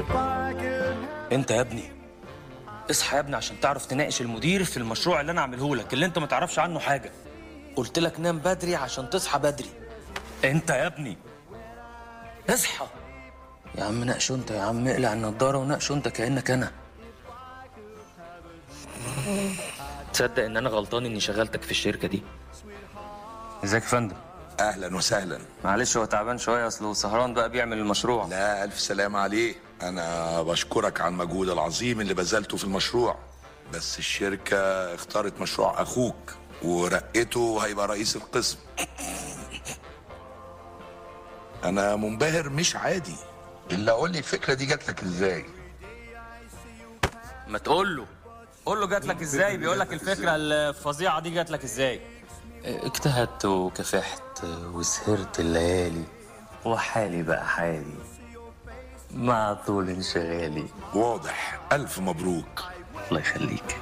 انت يا ابني اصحى يا ابني عشان تعرف تناقش المدير في المشروع اللي انا عامله لك اللي انت ما تعرفش عنه حاجه قلت لك نام بدري عشان تصحى بدري انت يا ابني اصحى يا عم ناقشه انت يا عم اقلع النضاره وناقشه انت كانك انا تصدق ان انا غلطان اني شغلتك في الشركه دي ازيك يا فندم اهلا وسهلا معلش هو تعبان شويه اصله سهران بقى بيعمل المشروع لا الف سلام عليه انا بشكرك على المجهود العظيم اللي بذلته في المشروع بس الشركه اختارت مشروع اخوك ورقته هيبقى رئيس القسم انا منبهر مش عادي الا قول لي الفكره دي جات لك ازاي ما تقول له قول له جات لك ازاي بيقول لك الفكره الفظيعه دي جات لك ازاي اجتهدت وكافحت وسهرت الليالي وحالي بقى حالي مع طول انشغالي واضح الف مبروك الله يخليك